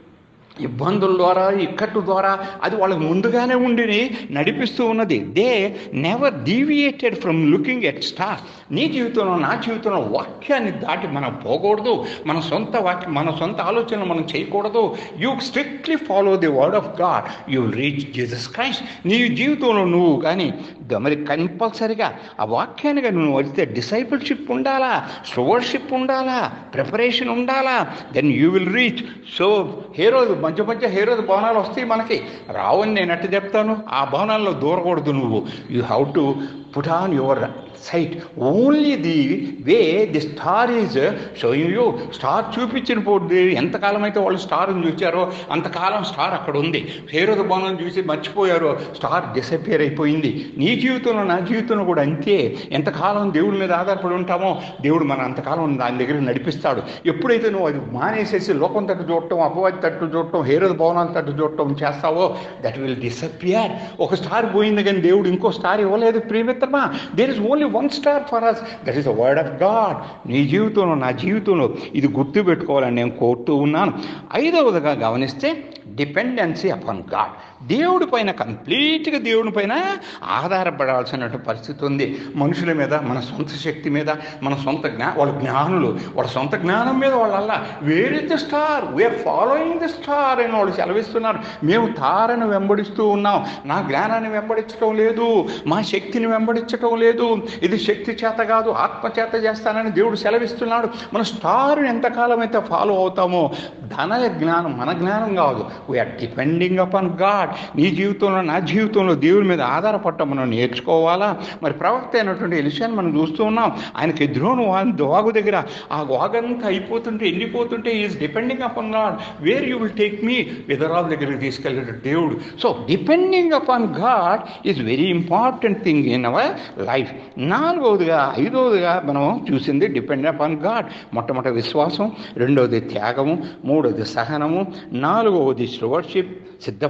ఇబ్బందుల ద్వారా ఇక్కట్టు ద్వారా అది వాళ్ళకి ముందుగానే ఉండి నడిపిస్తూ ఉన్నది they never deviated from looking at star నీ జీవితంలో నా జీవితంలో వాక్యాన్ని దాటి మనం పోకూడదు మన సొంత వాక్యం మన సొంత ఆలోచనలు మనం చేయకూడదు you strictly follow the word of God you reach Jesus Christ నీ జీవితంలో నువ్వు కానీ మరి కంపల్సరిగా ఆ వాక్యాన్ని కానీ నువ్వు వస్తే డిసైపుల్షిప్ ఉండాలా స్టోవర్షిప్ ఉండాలా ప్రిపరేషన్ ఉండాలా then you will reach so హీరోలు మంచి మంచి హీరోలు భవనాలు వస్తాయి మనకి రావని నేను ఎట్ట చెప్తాను ఆ భవనాల్లో దూరకూడదు నువ్వు you have to put on your sight only the way the star is showing you star చూపించిన పోటీ ఎంతకాలం అయితే వాళ్ళు స్టార్ని చూచారో అంతకాలం స్టార్ అక్కడ ఉంది హేరోద భవనం చూసి మర్చిపోయారో స్టార్ డిసపియర్ అయిపోయింది నీ జీవితంలో నా జీవితంలో కూడా అంతే ఎంతకాలం దేవుడి మీద ఆధారపడి ఉంటామో దేవుడు మన అంతకాలం దాని దగ్గర నడిపిస్తాడు ఎప్పుడైతే నువ్వు అది మానేసేసి లోకం తట్టు చూడటం అపవాది తట్టు చూడటం హేరోద భవనాల తట్టు చూడటం చేస్తావో దట్ విల్ డిసపియర్ ఒక స్టార్ పోయింది కానీ దేవుడు ఇంకో స్టార్ ఇవ్వలేదు ప్రియమిత్రమా there is only one star for us that is the word of God నీ జీవితంలో నా జీవితంలో ఇది గుర్తు పెట్టుకోవాలని నేను కోరుతూ ఉన్నాను ఐదవదిగా గమనిస్తే డిపెండెన్సీ అపాన్ గాడ్ దేవుడి పైన కంప్లీట్గా దేవుడి పైన ఆధారపడాల్సిన పరిస్థితి ఉంది మనుషుల మీద మన సొంత శక్తి మీద మన సొంత జ్ఞా వాళ్ళ జ్ఞానులు వాళ్ళ సొంత జ్ఞానం మీద వాళ్ళ where is the star we're following the star అని వాళ్ళు సెలవిస్తున్నారు మేము తారను వెంబడిస్తూ ఉన్నాం నా జ్ఞానాన్ని వెంబడించడం లేదు మా శక్తిని వెంబడించడం లేదు ఇది శక్తి చేత కాదు ఆత్మ చేత చేస్తానని దేవుడు సెలవిస్తున్నాడు మన స్టార్ ఎంతకాలం అయితే ఫాలో అవుతామో ధన జ్ఞానం మన జ్ఞానం కాదు వీఆర్ డిపెండింగ్ అపాన్ గాడ్ నీ జీవితంలో నా జీవితంలో దేవుడి మీద ఆధారపడటం మనం నేర్చుకోవాలా మరి ప్రవక్త అయినటువంటి ఎలిషాన్ని మనం చూస్తూ ఉన్నాం ఆయనకి ఎదురోను వాగు దగ్గర ఆ వాగంతా అయిపోతుంటే వెళ్ళిపోతుంటే is depending upon God where you will take మీ విధరాల దగ్గరికి తీసుకెళ్ళాడు దేవుడు so depending upon God is very important thing in our life నాలుగవదిగా ఐదవదిగా మనం చూసింది డిపెండ్ అపాన్ గాడ్ మొట్టమొదటి విశ్వాసం రెండవది త్యాగము మూడవది సహనము నాలుగవది స్టోవర్షిప్ సిద్ధపాటు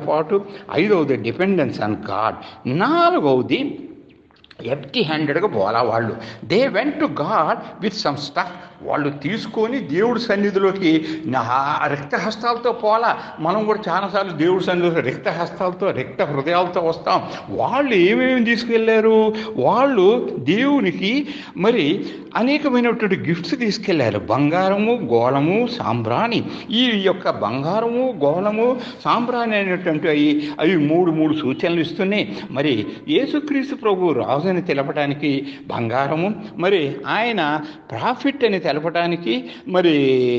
ఐదవది డిపెండెన్స్ ఆన్ గాడ్ నాలుగవది ఎంటీ హ్యాండెడ్గా పోలా వాళ్ళు they went to God with some stuff వాళ్ళు తీసుకొని దేవుడి సన్నిధిలోకి నా రిక్త హస్తాలతో పోలా మనం కూడా చాలాసార్లు దేవుడి సన్నిధిలో రిక్త హస్తాలతో రిక్త హృదయాలతో వస్తాం వాళ్ళు ఏమేమి తీసుకెళ్ళారు వాళ్ళు దేవునికి మరి అనేకమైనటువంటి గిఫ్ట్స్ తీసుకెళ్లారు బంగారము గోళము సాంబ్రాణి ఈ యొక్క బంగారము గోళము సాంబ్రాణి అనేటువంటి అవి అవి మూడు మూడు సూచనలు ఇస్తున్నాయి మరి యేసుక్రీస్తు ప్రభు రాజుని తెలపడానికి బంగారము మరి ఆయన ప్రాఫిట్ అని తెలపడానికి మరి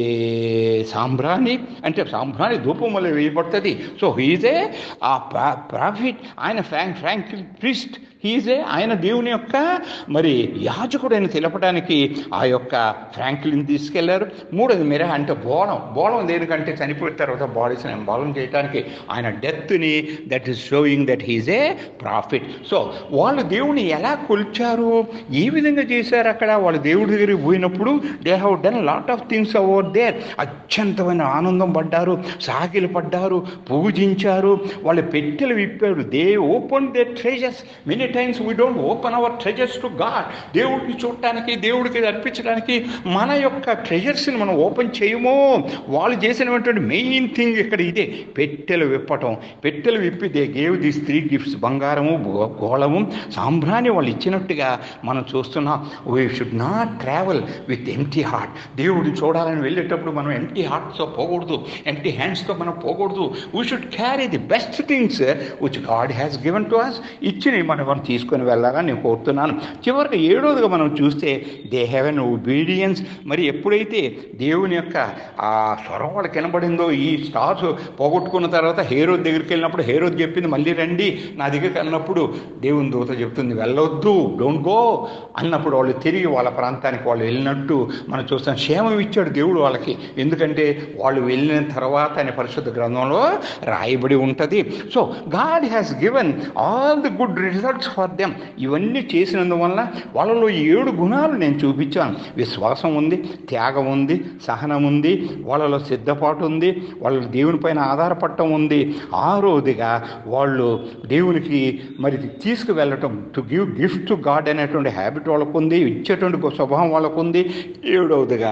సాంబ్రాణి అంటే సాంబ్రాణి ధూపం వల్ల వేయబడుతుంది సో హీజే ఆ ప్రాఫిట్ ఆయన ఫ్రాంక్ ఫ్రాంక్ ప్రిస్ట్ హీజే ఆయన దేవుని యొక్క మరి యాజకుడని తెలపడానికి ఆ యొక్క ఫ్రాంక్లిన్ తీసుకెళ్లారు మూడోది మెర అంటే బోళం బోళం దేనికంటే చనిపోయిన తర్వాత బాడీస్ని ఎంబాలం చేయడానికి ఆయన డెత్ని that is showing that he's a prophet so వాళ్ళు దేవుని ఎలా కొలిచారు ఏ విధంగా చేశారు అక్కడ వాళ్ళు దేవుడి దగ్గరికి పోయినప్పుడు they have done lot of things over there అత్యంతమైన ఆనందం పడ్డారు సాగిలు పడ్డారు పూజించారు వాళ్ళ పెట్టెలు విప్పారు they open they treasures many times we don't open our treasures to God దేవుడిని చూడటానికి దేవుడికి అర్పించడానికి మన యొక్క ట్రెజర్స్ని మనం ఓపెన్ చేయము వాళ్ళు చేసినటువంటి మెయిన్ థింగ్ ఇక్కడ ఇదే పెట్టెలు విప్పటం పెట్టెలు విప్పి they gave this three gifts బంగారము గో- గోళము సాంబ్రాన్ని వాళ్ళు ఇచ్చినట్టుగా మనం చూస్తున్నాం we should not travel with empty heart దేవుడిని చూడాలని వెళ్ళేటప్పుడు మనం ఎంటీ హార్ట్తో పోకూడదు ఎంటీ హ్యాండ్స్తో మనం పోకూడదు we should carry the best things which God has given to us ఇచ్చినవి మనం మనం తీసుకొని వెళ్ళాలని నేను కోరుతున్నాను చివరికి ఏడోదిగా మనం చూస్తే దే హ్యావ్ ఎన్ ఒబీడియన్స్ మరి ఎప్పుడైతే దేవుని యొక్క ఆ స్వరం వాళ్ళకి వినబడిందో ఈ స్టార్స్ పోగొట్టుకున్న తర్వాత హేరో దగ్గరికి వెళ్ళినప్పుడు హేరో చెప్పింది మళ్ళీ రండి నా దగ్గరికి అన్నప్పుడు దేవుని దూత చెప్తుంది వెళ్ళొద్దు డోంట్ గో అన్నప్పుడు వాళ్ళు తిరిగి వాళ్ళ ప్రాంతానికి వాళ్ళు వెళ్ళినట్టు మనం చూస్తాం క్షేమం ఇచ్చాడు దేవుడు వాళ్ళకి ఎందుకంటే వాళ్ళు వెళ్ళిన తర్వాత అనే పరిశుద్ధ గ్రంథంలో రాయబడి ఉంటుంది so God has given all the good results for them ఇవన్నీ చేసినందువల్ల వాళ్ళలో ఏడు గుణాలు నేను చూపించాను విశ్వాసం ఉంది త్యాగం ఉంది సహనం ఉంది వాళ్ళలో సిద్ధపాటు ఉంది వాళ్ళ దేవునిపైన ఆధారపడటం ఉంది ఆరోదిగా వాళ్ళు దేవునికి మరి తీసుకువెళ్ళటం to give gift to God అనేటువంటి హ్యాబిట్ వాళ్ళకు ఉంది ఇచ్చేటువంటి స్వభావం వాళ్ళకు ఉంది ఏడవదిగా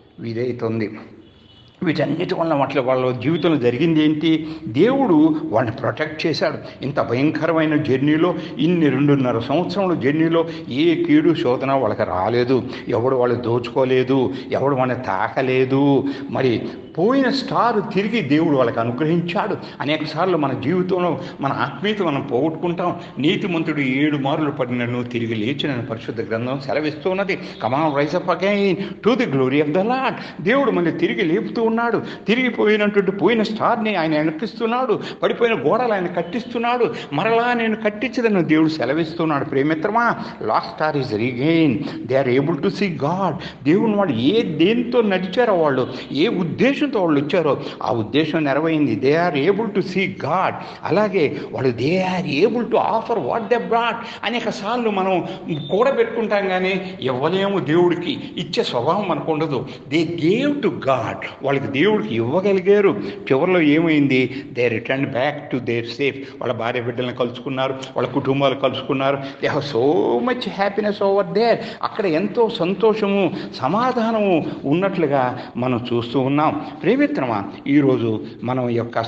విధేయత వీటన్నిటి వల్ల వాటి వాళ్ళ జీవితంలో జరిగింది ఏంటి దేవుడు వాళ్ళని ప్రొటెక్ట్ చేశాడు ఇంత భయంకరమైన జర్నీలో ఇన్ని రెండున్నర సంవత్సరంలో జర్నీలో ఏ కీడు శోధన వాళ్ళకి రాలేదు ఎవడు వాళ్ళు దోచుకోలేదు ఎవడు వాళ్ళని తాకలేదు మరి పోయిన స్టార్ తిరిగి దేవుడు వాళ్ళకి అనుగ్రహించాడు అనేక సార్లు మన జీవితంలో మన ఆత్మీయత మనం పోగొట్టుకుంటాం నీతిమంతుడు ఏడు మారులు పడినను తిరిగి లేచిన పరిశుద్ధ గ్రంథం సెలవిస్తున్నది come on rise up again to the glory of the Lord దేవుడు మళ్ళీ తిరిగి లేపుతూ ఉన్నాడు తిరిగి పోయినటువంటి పోయిన స్టార్ని ఆయన వెనక్కిస్తున్నాడు పడిపోయిన గోడలు ఆయన కట్టిస్తున్నాడు మరలా నేను కట్టించదని దేవుడు సెలవిస్తున్నాడు ప్రేమిత్రమా lost star is regain they are able to see God దేవుని వాళ్ళు ఏ దేంతో నడిచారో వాళ్ళు ఏ ఉద్దేశంతో వాళ్ళు వచ్చారో ఆ ఉద్దేశం నెరవేరింది they are able to see God అలాగే వాళ్ళు they are able to offer what they brought అనేక సార్లు మనం కూడబెట్టుకుంటాం కానీ ఇవ్వలేము దేవుడికి ఇచ్చే స్వభావం మనకు ఉండదు దే గేవ్ టు గాడ్ వాళ్ళకి దేవుడికి ఇవ్వగలిగారు చివరిలో ఏమైంది they return back to their safe వాళ్ళ భార్య బిడ్డలను కలుసుకున్నారు వాళ్ళ కుటుంబాలు కలుసుకున్నారు they have so much happiness over there అక్కడ ఎంతో సంతోషము సమాధానము ఉన్నట్లుగా మనం చూస్తూ ఉన్నాం ప్రేమిత్రమా ఈరోజు మనం ఈ యొక్క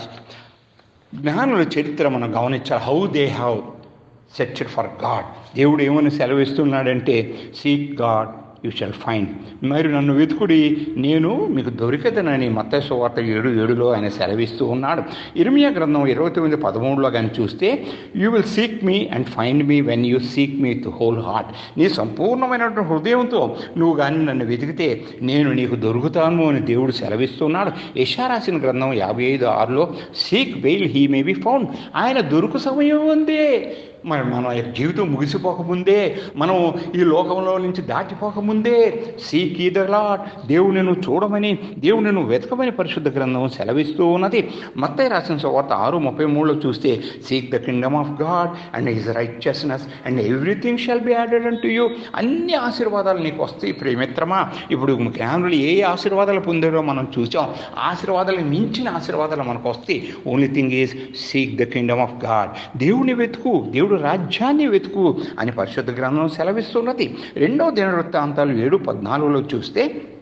జ్ఞానుల చరిత్ర మనం గమనించాలి how they have searched for God దేవుడు ఏమని సెలవిస్తున్నాడంటే seek God you shall find మరి నన్ను వెతుకుడి నేను మీకు దొరికదనని మత్తైసు వార్త ఏడు ఏడులో ఆయన సెలవిస్తూ ఉన్నాడు ఇర్మియా గ్రంథం ఇరవై తొమ్మిది పదమూడులో కానీ చూస్తే you will seek me and find me when you seek me to whole heart నీ సంపూర్ణమైనటువంటి హృదయంతో నువ్వు కానీ నన్ను వెతికితే నేను నీకు దొరుకుతాను అని దేవుడు సెలవిస్తున్నాడు యశారాసిన గ్రంథం యాభై ఐదు ఆరులో seek while he may be found ఆయన దొరుకు సమయం ఉందే మరి మన యొక్క జీవితం ముగిసిపోకముందే మనం ఈ లోకంలో నుంచి దాటిపోకముందే ముందే సీక్ ఈ ద లాడ్ దేవుని నువ్వు చూడమని దేవుని నువ్వు వెతకమని పరిశుద్ధ గ్రంథం సెలవిస్తూ ఉన్నది మత్తయి రాసిన సువార్త ఆరు ముప్పై మూడులో చూస్తే seek the kingdom of God and his righteousness and everything shall be added and to you అన్ని ఆశీర్వాదాలు నీకు వస్తాయి ప్రేమిత్రమా ఇప్పుడు జ్ఞానులు ఏ ఆశీర్వాదాలు పొందారో మనం చూసాం ఆశీర్వాదాలకు మించిన ఆశీర్వాదాలు మనకు వస్తాయి only thing is seek the kingdom of God దేవుని వెతుకు దేవుడు రాజ్యాన్ని వెతుకు అని పరిశుద్ధ గ్రంథం సెలవిస్తున్నది రెండవ దినవృత్తాంతాలు ఏడు పద్నాలుగులో చూస్తే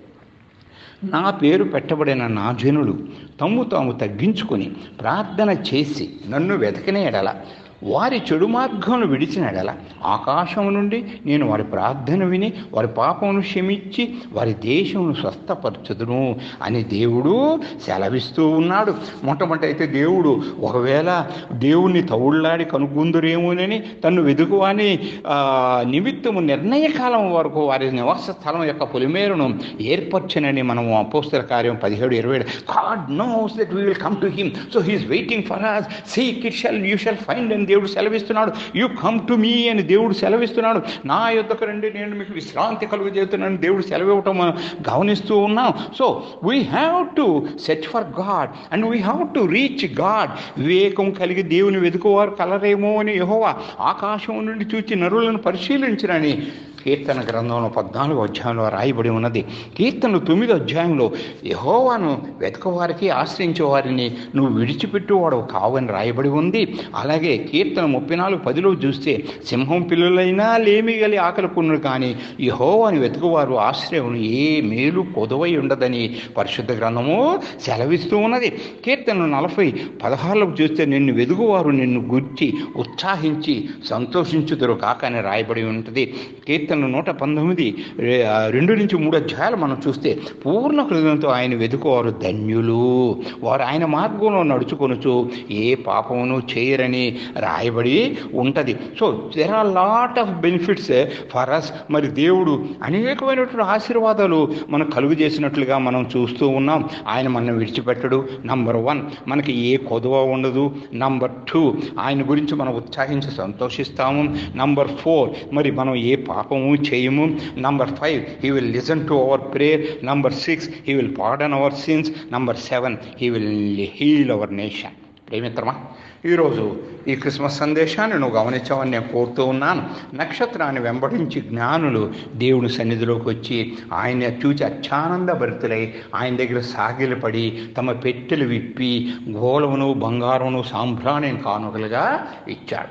నా పేరు పెట్టబడిన నా జనులు తమ్ము తాము తగ్గించుకొని ప్రార్థన చేసి నన్ను వెతకనే ఎడల వారి చెడు మార్గమును విడిచిన ఎడల ఆకాశం నుండి నేను వారి ప్రార్థన విని వారి పాపమును క్షమించి వారి దేశమును స్వస్థపరచుదును అని దేవుడు సెలవిస్తూ ఉన్నాడు మొట్టమొదటి అయితే దేవుడు ఒకవేళ దేవుణ్ణి తౌళ్ళాడి కనుగొందురేమోనని తను వెతుకువాని ఆ, నిమిత్తము నిర్ణయ కాలం వరకు వారి నివాస స్థలం యొక్క పొలిమేరును ఏర్పరచనని మనం అపోస్తల కార్యం పదిహేడు ఇరవై ఏడు God knows that we will come to him so he's waiting for us seek it shall you shall find అని దేవుడు సెలవిస్తున్నాడు యూ కమ్ టు మీ అని దేవుడు సెలవిస్తున్నాడు నా యొద్దకు రండి నేను మీకు విశ్రాంతి కలుగజేస్తున్నాను దేవుడు సెలవివ్వటం మనం గమనిస్తూ ఉన్నాం so we have to search for God and we have to reach God వివేకం కలిగి దేవుని వెతుకువారు కలరేమో అని యెహోవా ఆకాశం నుండి చూచి నరులను పరిశీలించరని కీర్తన గ్రంథంలో పద్నాలుగు అధ్యాయంలో రాయబడి ఉన్నది కీర్తనలు తొమ్మిది అధ్యాయంలో యహోవాను వెతకవారికి ఆశ్రయించే వారిని నువ్వు విడిచిపెట్టువాడు కావని రాయబడి ఉంది అలాగే కీర్తన ముప్పై నాలుగు పదిలో చూస్తే సింహం పిల్లలైనా లేమి గలి ఆకలికున్నారు కానీ యహోవాని వెతుకువారు ఆశ్రయం ఏ మేలు కొదవై ఉండదని పరిశుద్ధ గ్రంథము సెలవిస్తూ ఉన్నది కీర్తన నలభై పదహారులో చూస్తే నిన్ను వెదుగువారు నిన్ను గుర్చి ఉత్సాహించి సంతోషించుదురు కాక అని రాయబడి ఉంటుంది కీర్తన నూట పంతొమ్మిది రె- ఆ, రెండు నుంచి మూడు అధ్యాయాలు మనం చూస్తే పూర్ణ హృదయంతో ఆయన వెతుకువారు ధన్యులు వారు ఆయన మార్గంలో నడుచుకొనుచు ఏ పాపమును చేయరని రాయబడి ఉంటుంది so there are lot of benefits for us మరి దేవుడు అనేకమైనటువంటి ఆశీర్వాదాలు మనకు కలుగు చేసినట్లుగా మనం చూస్తూ ఉన్నాం ఆయన మనం విడిచిపెట్టడు నంబర్ వన్ మనకి ఏ కొదవ ఉండదు నంబర్ టూ ఆయన గురించి మనం ఉత్సాహించి సంతోషిస్తాము నంబర్ ఫోర్ మరి మనం ఏ పాపము చేయము number five he will listen to our prayer number six he will pardon our sins number seven he will heal our nation ప్రేమిత్రమా ఈరోజు ఈ క్రిస్మస్ సందేశాన్ని నువ్వు గమనించావని నేను కోరుతూ ఉన్నాను నక్షత్రాన్ని వెంబడించి జ్ఞానులు దేవుని సన్నిధిలోకి వచ్చి ఆయన చూచి అత్యానంద భరితులై ఆయన దగ్గర సాగిలపడి తమ పెట్టెలు విప్పి గోళమును బంగారమును సాంబ్రాణిని కానుకలుగా ఇచ్చాడు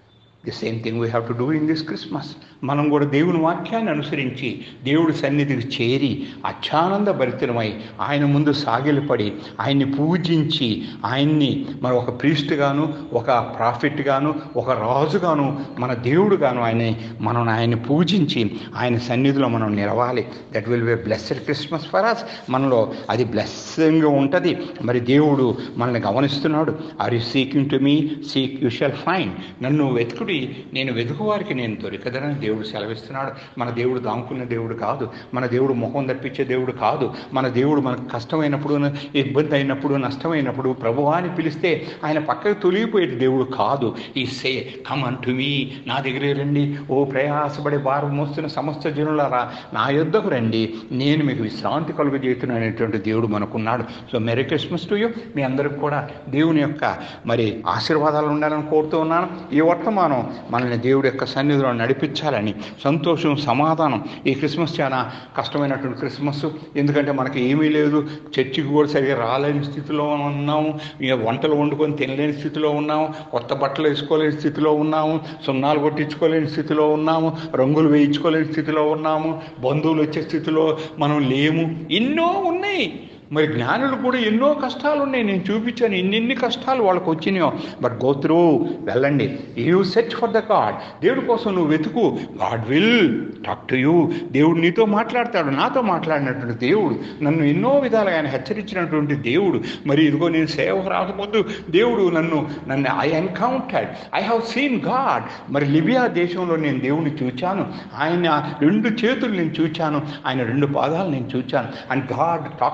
the same thing we have to do in this Christmas మనం కూడా దేవుని వాక్యాన్ని అనుసరించి దేవుడి సన్నిధికి చేరి అత్యానంద భరితమై ఆయన ముందు సాగిలపడి ఆయన్ని పూజించి ఆయన్ని మన ఒక ప్రీస్ట్ గాను ఒక ప్రాఫిట్ గాను ఒక రాజుగాను మన దేవుడు గాను ఆయన్ని మనం ఆయన్ని పూజించి ఆయన సన్నిధిలో మనం నిలవాలి that will be blessed Christmas for us మనలో అది బ్లెస్సింగ్ ఉంటుంది మరి దేవుడు మనల్ని గమనిస్తున్నాడు are you seeking to me seek you shall find నన్ను వెతుకుడి నేను వెతుకువారికి నేను దొరికదనని దేవుడు సెలవిస్తున్నాడు మన దేవుడు దాముకున్న దేవుడు కాదు మన దేవుడు ముఖం తప్పించే దేవుడు కాదు మన దేవుడు మనకు కష్టమైనప్పుడు ఇబ్బంది అయినప్పుడు నష్టమైనప్పుడు ప్రభువాని పిలిస్తే ఆయన పక్కకు తొలిగిపోయే దేవుడు కాదు ఈ say come on to me నా దగ్గరే రండి ఓ ప్రయాసపడే భారం మోస్తున్న సమస్త జనులారా నా యొద్దకు రండి నేను మీకు విశ్రాంతి కలుగజేతున్నాను అనేటువంటి దేవుడు మనకున్నాడు so merry Christmas to you మీ అందరికి కూడా దేవుని యొక్క మరి ఆశీర్వాదాలు ఉండాలని కోరుతూ ఉన్నాను ఈ వర్తమానం మనల్ని దేవుడి యొక్క సన్నిధిలో నడిపించాలని సంతోషం సమాధానం ఈ క్రిస్మస్ చాలా కష్టమైనటువంటి క్రిస్మస్ ఎందుకంటే మనకి ఏమీ లేదు చర్చికి కూడా సరిగా రాలేని స్థితిలో ఉన్నాము ఇక వంటలు వండుకొని తినలేని స్థితిలో ఉన్నాము కొత్త బట్టలు వేసుకోలేని స్థితిలో ఉన్నాము సున్నాలు కొట్టించుకోలేని స్థితిలో ఉన్నాము రంగులు వేయించుకోలేని స్థితిలో ఉన్నాము బంధువులు వచ్చే స్థితిలో మనం లేము ఎన్నో ఉన్నాయి మరి జ్ఞానులు కూడా ఎన్నో కష్టాలు ఉన్నాయి నేను చూపించాను ఎన్నెన్ని కష్టాలు వాళ్ళకి వచ్చినాయో బట్ గో త్రూ వెళ్ళండి you search for the God దేవుడి కోసం నువ్వు వెతుకు God will talk to you దేవుడు నీతో మాట్లాడతాడు నాతో మాట్లాడినటువంటి దేవుడు నన్ను ఎన్నో విధాలుగా ఆయన హెచ్చరించినటువంటి దేవుడు మరి ఇదిగో నేను సేవ రాకముందు దేవుడు నన్ను నన్ను I encountered I have seen God మరి లిబియా దేశంలో నేను దేవుడిని చూచాను ఆయన రెండు చేతులు నేను చూచాను ఆయన రెండు పాదాలు నేను చూచాను and God talked with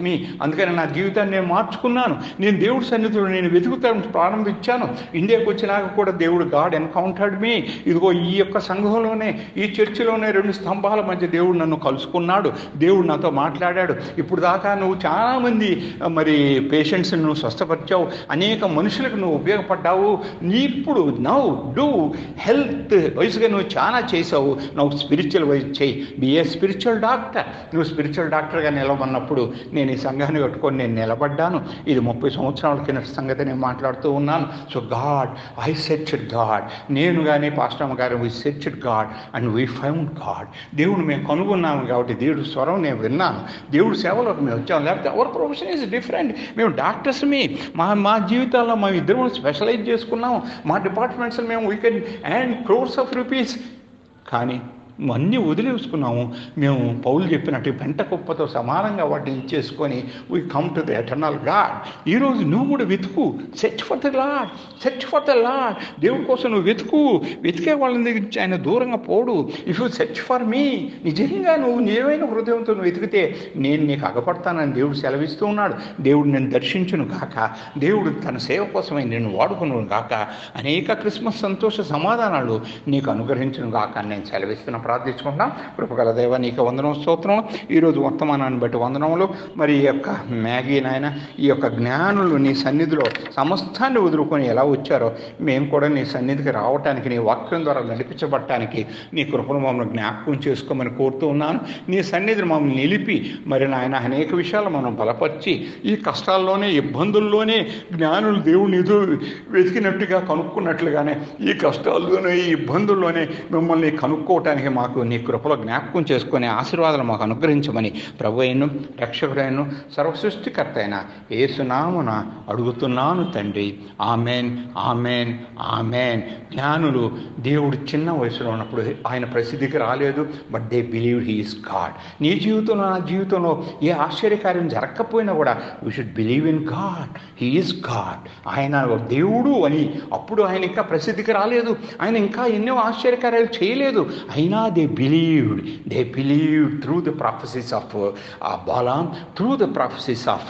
me అందుకని నా జీవితాన్ని నేను మార్చుకున్నాను నేను దేవుడి సన్నిధిలో నేను వెతుకుతాను ప్రారంభించాను ఇండియాకి వచ్చినాక కూడా దేవుడు గాడ్ ఎన్కౌంటర్డ్ మీ ఇదిగో ఈ యొక్క సంఘంలోనే ఈ చర్చిలోనే రెండు స్తంభాల మధ్య దేవుడు నన్ను కలుసుకున్నాడు దేవుడు నాతో మాట్లాడాడు ఇప్పుడు దాకా నువ్వు చాలామంది మరి పేషెంట్స్ నువ్వు స్వస్థపరిచావు అనేక మనుషులకు నువ్వు ఉపయోగపడ్డావు నీ ఇప్పుడు నవ్ డూ హెల్త్ వయసుగా నువ్వు చాలా చేసావు నువ్వు స్పిరిచువల్ వైజ్ చేయి బిఏ స్పిరిచువల్ డాక్టర్ నువ్వు స్పిరిచువల్ డాక్టర్గా నిలబడినప్పుడు నేను ఈ సంఘాన్ని కట్టుకొని నేను నిలబడ్డాను ఇది ముప్పై సంవత్సరాల కింద సంగతి నేను మాట్లాడుతూ ఉన్నాను so God I searched God నేను కానీ పాస్టమ్ గారు we searched God and we found God దేవుడు మేము కనుగొన్నాము కాబట్టి దేవుడు స్వరం నేను విన్నాను దేవుడు సేవలోకి మేము వచ్చాము లేకపోతే అవర్ ప్రొఫెషన్ ఈజ్ డిఫరెంట్ మేము డాక్టర్స్ మీ మా మా జీవితాల్లో మేము ఇద్దరు స్పెషలైజ్ చేసుకున్నాము మా డిపార్ట్మెంట్స్ మేము we can and crores of rupees కానీ అన్నీ వదిలేసుకున్నాము మేము పౌలు చెప్పినట్టు పెంట కుప్పతో సమానంగా వాటిని ఇచ్చేసుకొని we come to the eternal God ఈరోజు నువ్వు కూడా వెతుకు search for the Lord search for the Lord దేవుడి కోసం నువ్వు వెతుకు వెతికే వాళ్ళ దగ్గర నుంచి ఆయన దూరంగా పోడు if you search for me నిజంగా నువ్వు నిజమైన హృదయంతో నువ్వు వెతికితే నేను నీకు అగపడతానని దేవుడు సెలవిస్తూ ఉన్నాడు దేవుడు నేను దర్శించును కాక దేవుడు తన సేవ కోసమై నేను వాడుకును కాక అనేక క్రిస్మస్ సంతోష సమాధానాలు నీకు అనుగ్రహించును కాక అని నేను సెలవిస్తున్నా ప్రార్థించుకుంటాం కృపగల దేవ నీకు వందనం స్తోత్రం ఈరోజు వర్తమానాన్ని బట్టి వందనములు మరి ఈ యొక్క మ్యాగీ నాయన ఈ యొక్క జ్ఞానులు నీ సన్నిధిలో సమస్తాన్ని వదులుకొని ఎలా వచ్చారో మేము కూడా నీ సన్నిధికి రావటానికి నీ వాక్యం ద్వారా నడిపించబడటానికి నీ కృపను మమ్మల్ని జ్ఞాపకం చేసుకోమని కోరుతూ ఉన్నాను నీ సన్నిధిని మమ్మల్ని నిలిపి మరి నాయన అనేక విషయాలు మనం బలపరిచి ఈ కష్టాల్లోనే ఇబ్బందుల్లోనే జ్ఞానులు దేవుని ఎదురు వెతికినట్టుగా కనుక్కున్నట్లుగానే ఈ కష్టాల్లోనే ఈ ఇబ్బందుల్లోనే మిమ్మల్ని కనుక్కోవటానికి మాకు నీ కృపలో జ్ఞాపకం చేసుకునే ఆశీర్వాదాలు మాకు అనుగ్రహించమని ప్రభు అయిను రక్షకుడైన సర్వసృష్టికర్త అయిన ఏసునామున అడుగుతున్నాను తండ్రి ఆమెన్ ఆమెన్ ఆమెన్ జ్ఞానులు దేవుడు చిన్న వయసులో ఉన్నప్పుడు ఆయన ప్రసిద్ధికి రాలేదు but they believe he is God నీ జీవితంలో నా జీవితంలో ఏ ఆశ్చర్యకార్యం జరగకపోయినా కూడా we should believe in God he is God ఆయన దేవుడు అని అప్పుడు ఆయన ఇంకా ప్రసిద్ధికి రాలేదు ఆయన ఇంకా ఎన్నో ఆశ్చర్యకార్యాలు చేయలేదు అయినా they believed they believe through the prophecies of Balaam through the prophecies of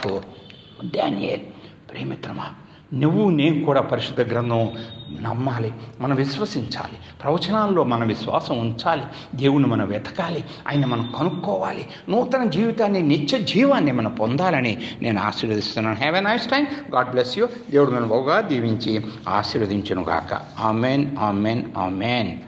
Daniel ప్రేమిత్రమా నువ్వు నేను కూడా పరిశుద్ధ గ్రంథం నమ్మాలి మనం విశ్వసించాలి ప్రవచనాల్లో మన విశ్వాసం ఉంచాలి దేవుని మనం వెతకాలి ఆయన మనం కనుక్కోవాలి నూతన జీవితాన్ని నిత్య జీవాన్ని మనం పొందాలని నేను ఆశీర్వదిస్తున్నాను have a nice time God bless you దేవుడు మనం బాగా దీవించి ఆశీర్వదించును గాక ఆమెన్ ఆమెన్ ఆమెన్